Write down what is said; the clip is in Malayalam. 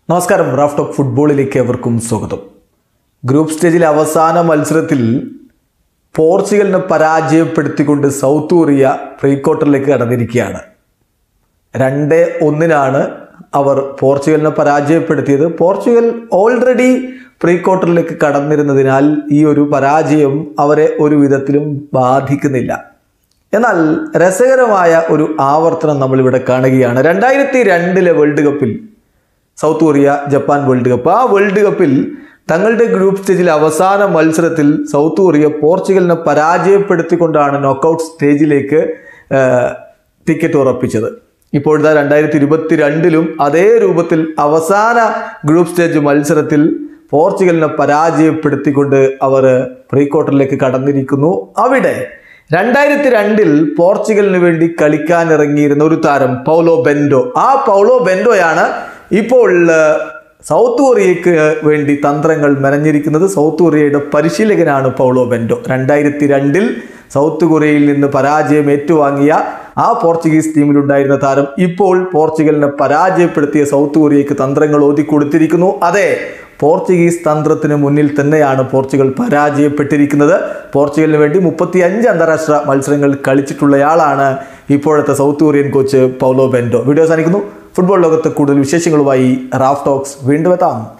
നമസ്കാരം റാഫ് ടോക്ക് ഫുട്ബോളിലേക്ക് എവർക്കും സ്വാഗതം ഗ്രൂപ്പ് സ്റ്റേജിലെ അവസാന മത്സരത്തിൽ പോർച്ചുഗലിനെ പരാജയപ്പെടുത്തിക്കൊണ്ട് സൗത്ത് കൊറിയ പ്രീ ക്വാർട്ടറിലേക്ക് കടന്നിരിക്കുകയാണ് രണ്ട് ഒന്നിനാണ് അവർ പോർച്ചുഗലിനെ പരാജയപ്പെടുത്തിയത് പോർച്ചുഗൽ ഓൾറെഡി പ്രീ ക്വാർട്ടറിലേക്ക് കടന്നിരുന്നതിനാൽ ഈ ഒരു പരാജയം അവരെ ഒരു വിധത്തിലും ബാധിക്കുന്നില്ല എന്നാൽ രസകരമായ ഒരു ആവർത്തനം നമ്മളിവിടെ കാണുകയാണ് രണ്ടായിരത്തി രണ്ടിലെ വേൾഡ് കപ്പിൽ South Korea Japan world cup ആ വേൾഡ് കപ്പിൽ തങ്ങളുടെ ഗ്രൂപ്പ് സ്റ്റേജിൽ അവസാന മത്സരത്തിൽ സൗത്ത് കൊറിയ പോർച്ചുഗലിനെ പരാജയപ്പെടുത്തിക്കൊണ്ടാണ് നോക്കൗട്ട് സ്റ്റേജിലേക്ക് ടിക്കറ്റ് ഉറപ്പിച്ചത് ഇപ്പോഴത്തെ രണ്ടായിരത്തി ഇരുപത്തി രണ്ടിലും അതേ രൂപത്തിൽ അവസാന ഗ്രൂപ്പ് സ്റ്റേജ് മത്സരത്തിൽ പോർച്ചുഗലിനെ പരാജയപ്പെടുത്തിക്കൊണ്ട് അവർ പ്രീ ക്വാർട്ടറിലേക്ക് കടന്നിരിക്കുന്നു അവിടെ രണ്ടായിരത്തി രണ്ടിൽ പോർച്ചുഗലിന് വേണ്ടി കളിക്കാൻ ഇറങ്ങിയിരുന്ന ഒരു താരം പൗലോ ബെൻഡോ ആ പൗലോ ബെൻഡോയാണ് ഇപ്പോൾ ആ, സൗത്ത് കൊറിയക്ക് വേണ്ടി തന്ത്രങ്ങൾ മെനഞ്ഞിരിക്കുന്നത് സൗത്ത് കൊറിയയുടെ പരിശീലകനാണ് പൗലോ ബെൻഡോ രണ്ടായിരത്തി രണ്ടിൽ സൗത്ത് കൊറിയയിൽ നിന്ന് പരാജയം ഏറ്റുവാങ്ങിയ ആ പോർച്ചുഗീസ് ടീമിലുണ്ടായിരുന്ന താരം ഇപ്പോൾ പോർച്ചുഗലിനെ പരാജയപ്പെടുത്തിയ സൗത്ത് കൊറിയക്ക് തന്ത്രങ്ങൾ ഓതി കൊടുത്തിരിക്കുന്നു അതെ പോർച്ചുഗീസ് തന്ത്രത്തിന് മുന്നിൽ തന്നെയാണ് പോർച്ചുഗൽ പരാജയപ്പെട്ടിരിക്കുന്നത് പോർച്ചുഗലിന് വേണ്ടി മുപ്പത്തി അഞ്ച് അന്താരാഷ്ട്ര മത്സരങ്ങൾ കളിച്ചിട്ടുള്ളയാളാണ് ഇപ്പോഴത്തെ South Korean coach Paulo Bento video അവസാനിക്കുന്നു ഫുട്ബോൾ ലോകത്ത് കൂടുതൽ വിശേഷങ്ങളുമായി റാഫ് ടോക്സ് വീണ്ടും എത്താം